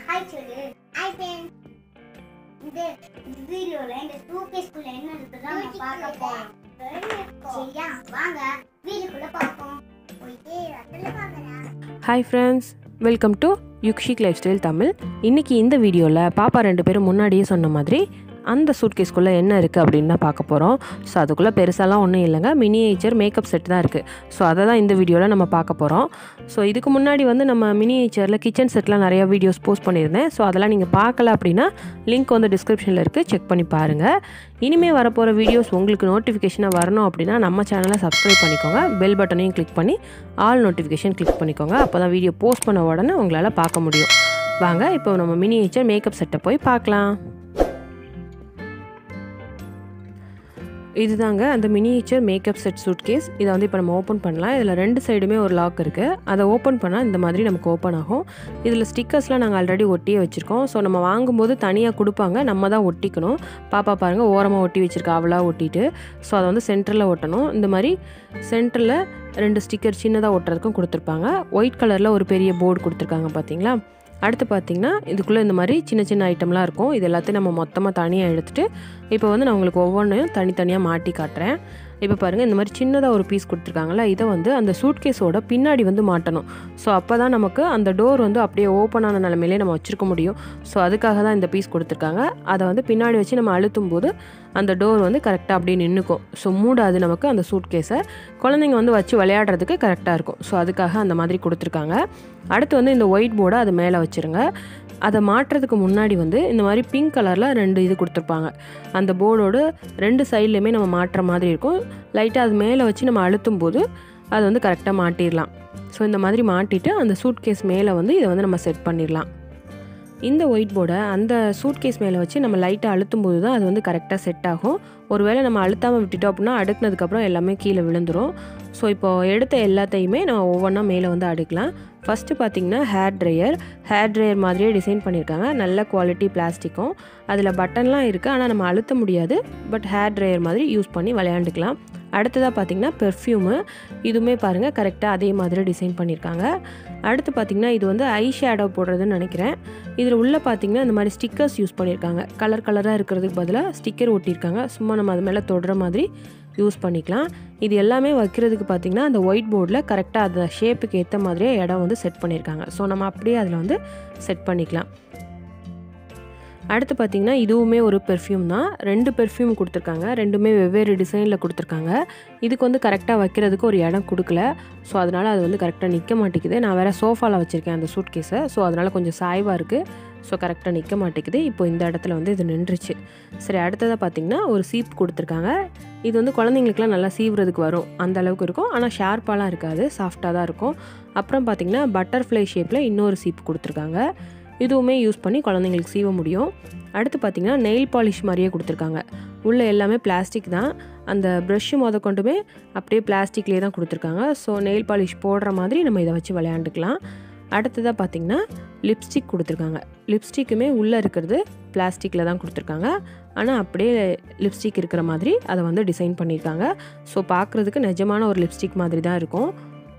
Hi சொல்லு hi friends இந்த வீடியோல இந்த சூட்கேஸ்க்குள்ள என்ன இருக்குதா நம்ம பார்க்க போறோம் சரியா வாங்க வீடியோக்குள்ள பார்ப்போம் போயிட்டு அதில் பார்க்கலாம் hi friends welcome to Yukshik lifestyle Tamil இன்றைக்கி இந்த வீடியோவில் பாப்பா ரெண்டு பேரும் முன்னாடியே சொன்ன மாதிரி அந்த சூட்கேஸ்க்குள்ளே என்ன இருக்குது அப்படின்னு தான் பார்க்க போகிறோம் ஸோ அதுக்குள்ளே பெருசாலாம் ஒன்றும் இல்லைங்க மினியேச்சர் மேக்கப் செட் தான் இருக்குது ஸோ அதை தான் இந்த வீடியோவில் நம்ம பார்க்க போகிறோம் ஸோ இதுக்கு முன்னாடி வந்து நம்ம மினியேச்சரில் கிச்சன் செட்லாம் நிறையா வீடியோஸ் போஸ்ட் பண்ணியிருந்தேன் ஸோ அதெல்லாம் நீங்கள் பார்க்கல அப்படின்னா லிங்க் வந்து டிஸ்கிரிப்ஷனில் இருக்குது செக் பண்ணி பாருங்கள் இனிமேல் வரப்போகிற வீடியோஸ் உங்களுக்கு நோட்டிஃபிகேஷனாக வரணும் அப்படின்னா நம்ம சேனலை சப்ஸ்கிரைப் பண்ணிக்கோங்க பெல் பட்டனையும் கிளிக் பண்ணி ஆல் நோட்டிஃபிகேஷன் கிளிக் பண்ணிக்கோங்க அப்போ தான் வீடியோ போஸ்ட் பண்ண உடனே உங்களால் பார்க்க முடியும் வாங்க இப்போ நம்ம மினியேச்சர் மேக்கப் செட்டை போய் பார்க்கலாம் இதுதாங்க அந்த miniature makeup set suitcase இதை வந்து இப்போ நம்ம ஓப்பன் பண்ணலாம் இதில் ரெண்டு சைடுமே ஒரு லாக் இருக்குது அதை ஓப்பன் பண்ணால் இந்த மாதிரி நமக்கு ஓப்பன் ஆகும் இதில் ஸ்டிக்கர்ஸ்லாம் நாங்கள் ஆல்ரெடி ஒட்டியே வச்சுருக்கோம் ஸோ நம்ம வாங்கும்போது தனியாக கொடுப்பாங்க நம்ம தான் ஒட்டிக்கணும் பாப்பா பாருங்கள் ஓரமாக ஒட்டி வச்சுருக்கா அவளாக ஒட்டிட்டு ஸோ அதை வந்து சென்டரில் ஒட்டணும் இந்த மாதிரி சென்டரில் ரெண்டு ஸ்டிக்கர் சின்னதாக ஒட்டுறதுக்கும் கொடுத்துருப்பாங்க ஒயிட் கலரில் ஒரு பெரிய போர்டு கொடுத்துருக்காங்க பார்த்தீங்களா அடுத்து பார்த்திங்கன்னா இதுக்குள்ளே இந்த மாதிரி சின்ன சின்ன ஐட்டம்லாம் இருக்கும் இது எல்லாத்தையும் நம்ம மொத்தமாக தனியாக எடுத்துகிட்டு இப்போ வந்து நான் உங்களுக்கு ஒவ்வொன்றையும் தனித்தனியாக மாட்டி காட்டுறேன் இப்போ பாருங்கள் இந்த மாதிரி சின்னதாக ஒரு பீஸ் கொடுத்துருக்காங்களா இதை வந்து அந்த சூட்கேஸோட பின்னாடி வந்து மாட்டணும் ஸோ அப்போ தான் நமக்கு அந்த டோர் வந்து அப்படியே ஓப்பன் ஆன நிலமையிலே நம்ம வச்சுருக்க முடியும் ஸோ அதுக்காக தான் இந்த பீஸ் கொடுத்துருக்காங்க அதை வந்து பின்னாடி வச்சு நம்ம அழுத்தும் போது அந்த டோர் வந்து கரெக்டாக அப்படியே நின்றுக்கும் ஸோ மூடாது நமக்கு அந்த சூட்கேஸை குழந்தைங்க வந்து வச்சு விளையாடுறதுக்கு கரெக்டாக இருக்கும் ஸோ அதுக்காக அந்த மாதிரி கொடுத்துருக்காங்க அடுத்து வந்து இந்த ஒயிட் போர்டை அது மேலே வச்சுருங்க அதை மாட்டுறதுக்கு முன்னாடி வந்து இந்த மாதிரி பிங்க் கலரில் ரெண்டு இது கொடுத்துருப்பாங்க அந்த போர்டோட ரெண்டு சைட்லேயுமே நம்ம மாட்டுற மாதிரி இருக்கும் லைட்டாக அது மேலே வச்சு நம்ம அழுத்தும் போது அது வந்து கரெக்டாக மாட்டிடலாம் ஸோ இந்த மாதிரி மாட்டிட்டு அந்த சூட்கேஸ் மேலே வந்து இதை வந்து நம்ம செட் பண்ணிடலாம் இந்த ஒயிட் போர்டை அந்த சூட்கேஸ் மேலே வச்சு நம்ம லைட்டாக அழுத்தும் போது தான் அது வந்து கரெக்டாக செட் ஆகும் ஒருவேளை நம்ம அழுத்தாமல் விட்டுட்டோம் அப்படின்னா அடுக்குனதுக்கப்புறம் எல்லாமே கீழே விழுந்துடும் ஸோ இப்போ எடுத்த எல்லாத்தையுமே நம்ம ஒவ்வொன்றா மேலே வந்து அடுக்கலாம் ஃபஸ்ட்டு பார்த்திங்கன்னா ஹேர் ட்ரையர் ஹேர் ட்ரையர் மாதிரியே டிசைன் பண்ணியிருக்காங்க நல்ல குவாலிட்டி பிளாஸ்டிக்கும் அதில் பட்டன்லாம் இருக்குது ஆனால் நம்ம அழுத்த முடியாது பட் ஹேர் ட்ரையர் மாதிரி யூஸ் பண்ணி விளையாண்டுக்கலாம் அடுத்ததாக பார்த்திங்கன்னா பெர்ஃப்யூமு இதுவுமே பாருங்கள் கரெக்டாக அதே மாதிரி டிசைன் பண்ணியிருக்காங்க அடுத்து பார்த்திங்கன்னா இது வந்து ஐ ஷேடோ போடுறதுன்னு நினைக்கிறேன் இதில் உள்ளே பார்த்திங்கன்னா இந்த மாதிரி ஸ்டிக்கர்ஸ் யூஸ் பண்ணியிருக்காங்க கலர் கலராக இருக்கிறதுக்கு பதிலாக ஸ்டிக்கர் ஒட்டியிருக்காங்க சும்மா நம்ம அது மேலே தொடுற மாதிரி யூஸ் பண்ணிக்கலாம் இது எல்லாமே வைக்கிறதுக்கு பார்த்திங்கன்னா அந்த ஒயிட் போர்டில் கரெக்டாக அந்த ஷேப்புக்கு ஏற்ற மாதிரியே இடம் வந்து செட் பண்ணியிருக்காங்க ஸோ நம்ம அப்படியே அதில் வந்து செட் பண்ணிக்கலாம் அடுத்து பார்த்திங்கன்னா இதுவுமே ஒரு பெர்ஃப்யூம் தான் ரெண்டு பெர்ஃப்யூம் கொடுத்துருக்காங்க ரெண்டுமே வெவ்வேறு டிசைனில் கொடுத்துருக்காங்க இதுக்கு வந்து கரெக்டாக வைக்கிறதுக்கு ஒரு இடம் கொடுக்கல ஸோ அதனால் அது வந்து கரெக்டாக நிற்க மாட்டேங்குது நான் வேறு சோஃபாவில் வச்சுருக்கேன் அந்த சூட் கேஸை ஸோ அதனால் கொஞ்சம் சாய்வாக இருக்குது ஸோ கரெக்டாக நிற்க மாட்டேங்குது இப்போ இந்த இடத்துல வந்து இது நின்றுச்சு சரி அடுத்ததாக பார்த்திங்கன்னா ஒரு சீப் கொடுத்துருக்காங்க இது வந்து குழந்தைங்களுக்குலாம் நல்லா சீவுறதுக்கு வரும் அந்த அளவுக்கு இருக்கும் ஆனால் ஷார்ப்பாலாம் இருக்காது சாஃப்டாக தான் இருக்கும் அப்புறம் பார்த்திங்கன்னா பட்டர்ஃப்ளை ஷேப்பில் இன்னொரு சீப் கொடுத்துருக்காங்க இதுவுமே யூஸ் பண்ணி குழந்தைங்களுக்கு சீவ முடியும் அடுத்து பார்த்திங்கன்னா நெயில் பாலிஷ் மாதிரியே கொடுத்துருக்காங்க உள்ளே எல்லாமே பிளாஸ்டிக் தான் அந்த ப்ரஷ்ஷு முத கொண்டுமே அப்படியே பிளாஸ்டிக்லேயே தான் கொடுத்துருக்காங்க ஸோ நெயில் பாலிஷ் போடுற மாதிரி நம்ம இதை வச்சு விளையாண்டுக்கலாம் அடுத்ததாக பார்த்திங்கன்னா லிப்ஸ்டிக் கொடுத்துருக்காங்க லிப்ஸ்டிக்குமே உள்ளே இருக்கிறது பிளாஸ்டிக்கில் தான் கொடுத்துருக்காங்க ஆனால் அப்படியே லிப்ஸ்டிக் இருக்கிற மாதிரி அதை வந்து டிசைன் பண்ணியிருக்காங்க ஸோ பார்க்குறதுக்கு நிஜமான ஒரு லிப்ஸ்டிக் மாதிரி தான் இருக்கும்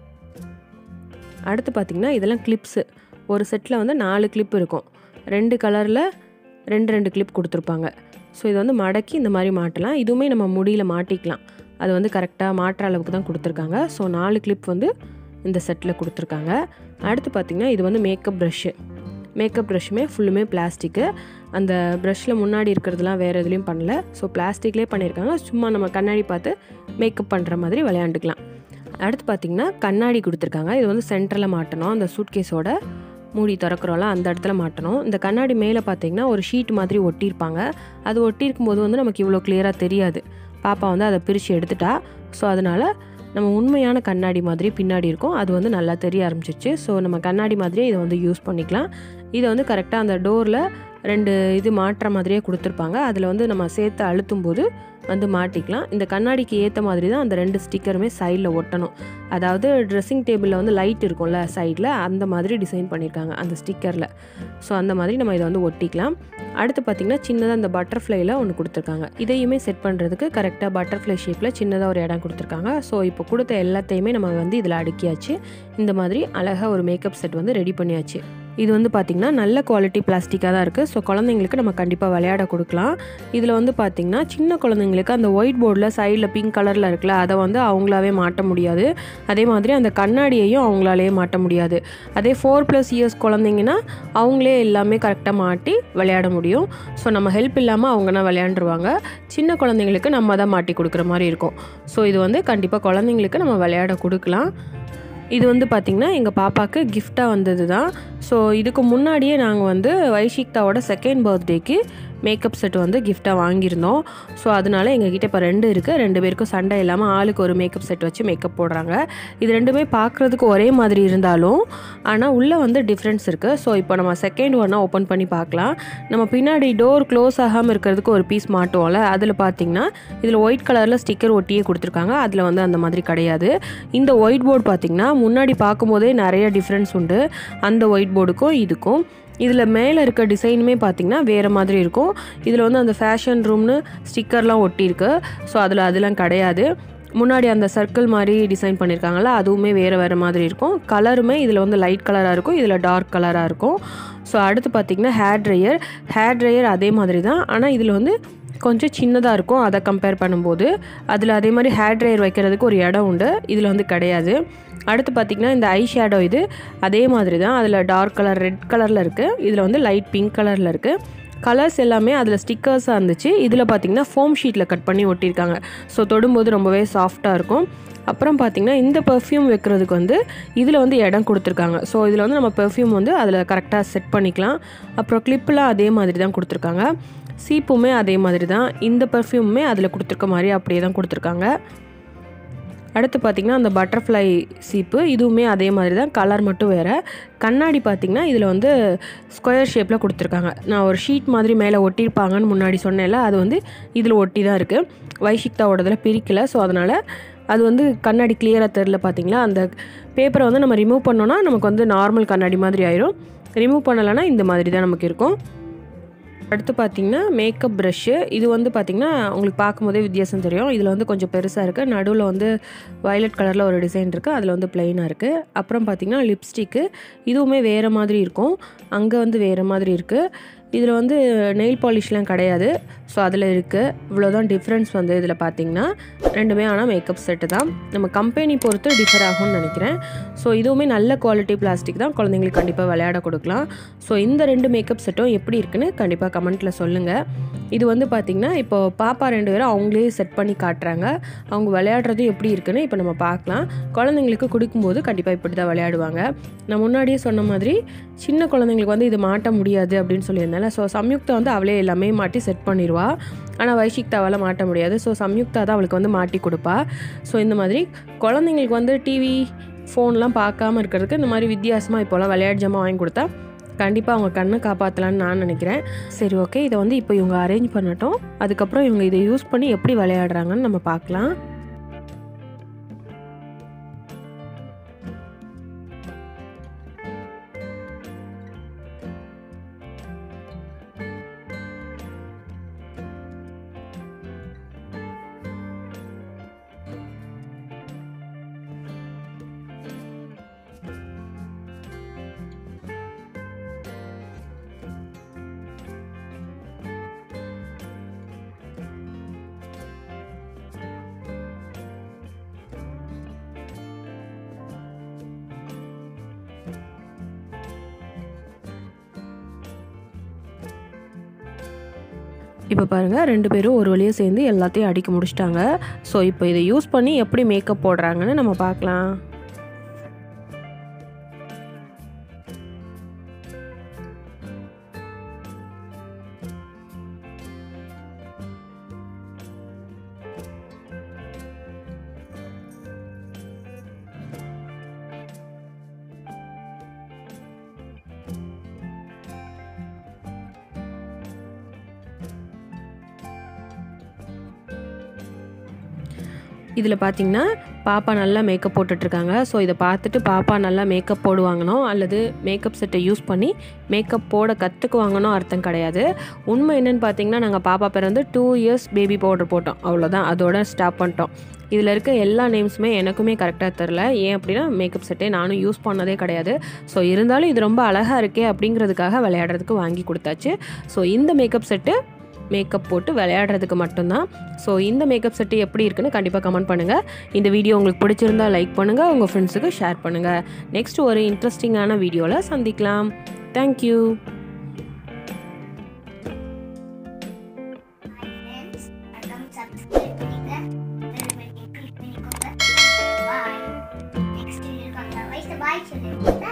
அடுத்து பார்த்திங்கன்னா இதெல்லாம் கிளிப்ஸு ஒரு செட்டில் வந்து நாலு கிளிப் இருக்கும் ரெண்டு கலரில் ரெண்டு ரெண்டு கிளிப் கொடுத்துருப்பாங்க ஸோ இதை வந்து மடக்கி இந்த மாதிரி மாட்டலாம் இதுவுமே நம்ம முடியில் மாட்டிக்கலாம் அது வந்து கரெக்டாக மாட்டுற அளவுக்கு தான் கொடுத்துருக்காங்க ஸோ நாலு கிளிப் வந்து இந்த செட்டில் கொடுத்துருக்காங்க அடுத்து பார்த்திங்கன்னா இது வந்து மேக்கப் ப்ரஷ்ஷு மேக்கப் ப்ரஷ்ஷுமே ஃபுல்லுமே பிளாஸ்டிக்கு அந்த ப்ரஷ்ஷில் முன்னாடி இருக்கிறதுலாம் வேறு எதுலேயும் பண்ணல ஸோ பிளாஸ்டிக்லேயே பண்ணியிருக்காங்க சும்மா நம்ம கண்ணாடி பார்த்து மேக்கப் பண்ணுற மாதிரி விளையாண்டுக்கலாம் அடுத்து பார்த்திங்கன்னா கண்ணாடி கொடுத்துருக்காங்க இது வந்து சென்டரில் மாட்டணும் அந்த சூட்கேஸோட மூடி திறக்கிறோம்ல அந்த இடத்துல மாட்டணும் இந்த கண்ணாடி மேலே பார்த்தீங்கன்னா ஒரு ஷீட் மாதிரி ஒட்டியிருப்பாங்க அது ஒட்டியிருக்கும் போது வந்து நமக்கு இவ்வளோ கிளியராக தெரியாது பாப்பா வந்து அதை பிரித்து எடுத்துட்டா ஸோ அதனால் நம்ம உண்மையான கண்ணாடி மாதிரி பின்னாடி இருக்கும் அது வந்து நல்லா தெரிய ஆரம்பிச்சிருச்சு ஸோ நம்ம கண்ணாடி மாதிரியே இதை வந்து யூஸ் பண்ணிக்கலாம் இதை வந்து கரெக்டாக அந்த டோரில் ரெண்டு இது மாட்டுற மாதிரியே கொடுத்துருப்பாங்க அதில் வந்து நம்ம சேர்த்து அழுத்தும் போது வந்து மாட்டிக்கலாம் இந்த கண்ணாடிக்கு ஏற்ற மாதிரி தான் அந்த ரெண்டு ஸ்டிக்கருமே சைடில் ஒட்டணும் அதாவது ட்ரெஸ்ஸிங் டேபிளில் வந்து லைட் இருக்கும்ல சைடில் அந்த மாதிரி டிசைன் பண்ணியிருக்காங்க அந்த ஸ்டிக்கரில் ஸோ அந்த மாதிரி நம்ம இதை வந்து ஒட்டிக்கலாம் அடுத்து பார்த்திங்கன்னா சின்னதாக அந்த பட்டர்ஃப்ளைல ஒன்று கொடுத்துருக்காங்க இதையுமே செட் பண்ணுறதுக்கு கரெக்டாக பட்டர்ஃப்ளை ஷேப்பில் சின்னதாக ஒரு இடம் கொடுத்துருக்காங்க ஸோ இப்போ கொடுத்த எல்லாத்தையுமே நம்ம வந்து இதில் அடுக்கியாச்சு இந்த மாதிரி அழகாக ஒரு மேக்கப் செட் வந்து ரெடி பண்ணியாச்சு இது வந்து பார்த்திங்கன்னா நல்ல குவாலிட்டி பிளாஸ்டிக்காக தான் இருக்குது ஸோ குழந்தைங்களுக்கு நம்ம கண்டிப்பாக விளையாட கொடுக்கலாம் இதில் வந்து பார்த்திங்கன்னா சின்ன குழந்தைங்களுக்கு அந்த ஒயிட் போர்டில் சைடில் பிங்க் கலரில் இருக்குல்ல அதை வந்து அவங்களாவே மாட்ட முடியாது அதே மாதிரி அந்த கண்ணாடியையும் அவங்களாலேயே மாட்ட முடியாது அதே ஃபோர் ப்ளஸ் இயர்ஸ் குழந்தைங்கன்னா அவங்களே எல்லாமே கரெக்டாக மாட்டி விளையாட முடியும் ஸோ நம்ம ஹெல்ப் இல்லாமல் அவங்கன்னா விளையாண்டுருவாங்க சின்ன குழந்தைங்களுக்கு நம்ம தான் மாட்டி கொடுக்குற மாதிரி இருக்கும் ஸோ இது வந்து கண்டிப்பாக குழந்தைங்களுக்கு நம்ம விளையாட கொடுக்கலாம் இது வந்து பார்த்திங்கன்னா எங்கள் பாப்பாவுக்கு கிஃப்டாக வந்தது தான் ஸோ இதுக்கு முன்னாடியே நாங்கள் வந்து வைஷிக்தாவோட செகண்ட் பர்த்டேக்கு மேக்கப் செட் வந்து கிஃப்டாக வாங்கியிருந்தோம் ஸோ அதனால எங்ககிட்ட இப்போ ரெண்டு இருக்குது ரெண்டு பேருக்கும் சண்டை இல்லாமல் ஆளுக்கு ஒரு மேக்கப் செட் வச்சு மேக்கப் போடுறாங்க இது ரெண்டுமே பார்க்குறதுக்கு ஒரே மாதிரி இருந்தாலும் ஆனால் உள்ளே வந்து டிஃப்ரென்ஸ் இருக்குது ஸோ இப்போ நம்ம செகண்ட் ஒன்னாக ஓப்பன் பண்ணி பார்க்கலாம் நம்ம பின்னாடி டோர் க்ளோஸ் ஆகாமல் இருக்கிறதுக்கு ஒரு பீஸ் மாட்டுவோம்ல அதில் பார்த்தீங்கன்னா இதில் ஒயிட் கலரில் ஸ்டிக்கர் ஒட்டியே கொடுத்துருக்காங்க அதில் வந்து அந்த மாதிரி கிடையாது இந்த ஒயிட் போர்டு பார்த்திங்கன்னா முன்னாடி பார்க்கும்போதே நிறைய டிஃப்ரென்ஸ் உண்டு அந்த ஒயிட் போர்டுக்கும் இதுக்கும் இதில் மேலே இருக்க டிசைனுமே பார்த்திங்கன்னா வேறு மாதிரி இருக்கும் இதில் வந்து அந்த ஃபேஷன் ரூம்னு ஸ்டிக்கர்லாம் ஒட்டியிருக்கு ஸோ அதில் அதெல்லாம் கிடையாது முன்னாடி அந்த சர்க்கிள் மாதிரி டிசைன் பண்ணியிருக்காங்கல்ல அதுவுமே வேறு வேறு மாதிரி இருக்கும் கலருமே இதில் வந்து லைட் கலராக இருக்கும் இதில் டார்க் கலராக இருக்கும் ஸோ அடுத்து பார்த்திங்கன்னா ஹேர் ட்ரையர் ஹேர் ட்ரையர் அதே மாதிரி தான் ஆனால் இதில் வந்து கொஞ்சம் சின்னதாக இருக்கும் அதை கம்பேர் பண்ணும்போது அதில் அதே மாதிரி ஹேர் ட்ரையர் வைக்கிறதுக்கு ஒரு இடம் உண்டு இதில் வந்து கிடையாது அடுத்து பார்த்திங்கன்னா இந்த ஐ ஷேடோ இது அதே மாதிரி தான் அதில் டார்க் கலர் ரெட் கலரில் இருக்குது இதில் வந்து லைட் பிங்க் கலரில் இருக்குது கலர்ஸ் எல்லாமே அதில் ஸ்டிக்கர்ஸாக இருந்துச்சு இதில் பார்த்திங்கன்னா ஃபோம் ஷீட்டில் கட் பண்ணி ஒட்டியிருக்காங்க ஸோ தொடும்போது ரொம்பவே சாஃப்டாக இருக்கும் அப்புறம் பார்த்திங்கன்னா இந்த பெர்ஃப்யூம் வைக்கிறதுக்கு வந்து இதில் வந்து இடம் கொடுத்துருக்காங்க ஸோ இதில் வந்து நம்ம பெர்ஃப்யூம் வந்து அதில் கரெக்டாக செட் பண்ணிக்கலாம் அப்புறம் கிளிப்லாம் அதே மாதிரி தான் கொடுத்துருக்காங்க சீப்புமே அதே மாதிரி தான் இந்த பெர்ஃப்யூமுமே அதில் கொடுத்துருக்க மாதிரி அப்படியே தான் கொடுத்துருக்காங்க அடுத்து பார்த்திங்கன்னா அந்த பட்டர்ஃப்ளை சீப்பு இதுவுமே அதே மாதிரி தான் கலர் மட்டும் வேறு கண்ணாடி பார்த்திங்கன்னா இதில் வந்து ஸ்கொயர் ஷேப்பில் கொடுத்துருக்காங்க நான் ஒரு ஷீட் மாதிரி மேலே ஒட்டியிருப்பாங்கன்னு முன்னாடி சொன்னேன்ல அது வந்து இதில் ஒட்டி தான் இருக்குது வைஷிக்தாவோடதில் பிரிக்கலை ஸோ அதனால் அது வந்து கண்ணாடி கிளியராக தெரில பார்த்தீங்களா அந்த பேப்பரை வந்து நம்ம ரிமூவ் பண்ணோன்னா நமக்கு வந்து நார்மல் கண்ணாடி மாதிரி ஆயிரும் ரிமூவ் பண்ணலைன்னா இந்த மாதிரி தான் நமக்கு இருக்கும் அடுத்து பார்த்தீங்கன்னா மேக்கப் ப்ரஷ்ஷு இது வந்து பார்த்திங்கன்னா உங்களுக்கு பார்க்கும்போதே வித்தியாசம் தெரியும் இதில் வந்து கொஞ்சம் பெருசாக இருக்குது நடுவில் வந்து வயலட் கலரில் ஒரு டிசைன் இருக்குது அதில் வந்து ப்ளைனாக இருக்குது அப்புறம் பார்த்திங்கன்னா லிப்ஸ்டிக்கு இதுவுமே வேறு மாதிரி இருக்கும் அங்கே வந்து வேறு மாதிரி இருக்குது இதில் வந்து நெயில் பாலிஷ்லாம் கிடையாது ஸோ அதில் இருக்குது இவ்வளோதான் டிஃப்ரென்ஸ் வந்து இதில் பார்த்தீங்கன்னா ரெண்டுமே ஆனால் மேக்கப் செட்டு தான் நம்ம கம்பெனி பொறுத்து டிஃபர் ஆகும்னு நினைக்கிறேன் ஸோ இதுவுமே நல்ல குவாலிட்டி பிளாஸ்டிக் தான் குழந்தைங்களுக்கு கண்டிப்பாக விளையாட கொடுக்கலாம் ஸோ இந்த ரெண்டு மேக்கப் செட்டும் எப்படி இருக்குன்னு கண்டிப்பாக கமெண்ட்டில் சொல்லுங்கள் இது வந்து பார்த்திங்கன்னா இப்போ பாப்பா ரெண்டு பேரும் அவங்களே செட் பண்ணி காட்டுறாங்க அவங்க விளையாடுறது எப்படி இருக்குன்னு இப்போ நம்ம பார்க்கலாம் குழந்தைங்களுக்கு கொடுக்கும்போது கண்டிப்பாக இப்படி தான் விளையாடுவாங்க நான் முன்னாடியே சொன்ன மாதிரி சின்ன குழந்தைங்களுக்கு வந்து இது மாட்ட முடியாது அப்படின்னு சொல்லியிருந்தேன்ல ஸோ சம்யுக்தா வந்து அவளே எல்லாமே மாட்டி செட் பண்ணிடுவா ஆனால் வைஷிக்தாவால் மாட்ட முடியாது ஸோ சம்யுக்தா தான் அவளுக்கு வந்து மாட்டி கொடுப்பா ஸோ இந்த மாதிரி குழந்தைங்களுக்கு வந்து டிவி ஃபோன்லாம் பார்க்காம இருக்கிறதுக்கு இந்த மாதிரி வித்தியாசமாக இப்போலாம் விளையாட்டு ஜாமான் வாங்கி கொடுத்தா கண்டிப்பாக அவங்க கண்ணை காப்பாற்றலான்னு நான் நினைக்கிறேன் சரி ஓகே இதை வந்து இப்போ இவங்க அரேஞ்ச் பண்ணட்டும் அதுக்கப்புறம் இவங்க இதை யூஸ் பண்ணி எப்படி விளையாடுறாங்கன்னு நம்ம பார்க்கலாம் இப்போ பாருங்கள் ரெண்டு பேரும் ஒரு வழியாக சேர்ந்து எல்லாத்தையும் அடிக்க முடிச்சிட்டாங்க ஸோ இப்போ இதை யூஸ் பண்ணி எப்படி மேக்கப் போடுறாங்கன்னு நம்ம பார்க்கலாம் இதில் பார்த்தீங்கன்னா பாப்பா நல்லா மேக்கப் போட்டுட்ருக்காங்க ஸோ இதை பார்த்துட்டு பாப்பா நல்லா மேக்கப் போடுவாங்கனோ அல்லது மேக்கப் செட்டை யூஸ் பண்ணி மேக்கப் போட கற்றுக்குவாங்கனோ அர்த்தம் கிடையாது உண்மை என்னென்னு பார்த்தீங்கன்னா நாங்கள் பாப்பா பிறந்து டூ இயர்ஸ் பேபி பவுடர் போட்டோம் அவ்வளோதான் அதோட ஸ்டாப் பண்ணிட்டோம் இதில் இருக்க எல்லா நேம்ஸுமே எனக்குமே கரெக்டாக தெரில ஏன் அப்படின்னா மேக்கப் செட்டே நானும் யூஸ் பண்ணதே கிடையாது ஸோ இருந்தாலும் இது ரொம்ப அழகாக இருக்கே அப்படிங்கிறதுக்காக விளையாடுறதுக்கு வாங்கி கொடுத்தாச்சு ஸோ இந்த மேக்கப் செட்டு மேக்கப் போட்டு விளையாடுறதுக்கு மட்டும்தான் ஸோ இந்த மேக்கப் செட்டு எப்படி இருக்குன்னு கண்டிப்பாக கமெண்ட் பண்ணுங்கள் இந்த வீடியோ உங்களுக்கு பிடிச்சிருந்தா லைக் பண்ணுங்கள் உங்கள் ஃப்ரெண்ட்ஸுக்கு ஷேர் பண்ணுங்கள் நெக்ஸ்ட் ஒரு இன்ட்ரெஸ்டிங்கான வீடியோவில் சந்திக்கலாம் தேங்க்யூ Hi friends, மறக்காம subscribe பண்ணிக்க. bell button click பண்ணிக்கோங்க. Bye. Next video பார்க்கலாம். Bye, bye சொல்லு. Bye.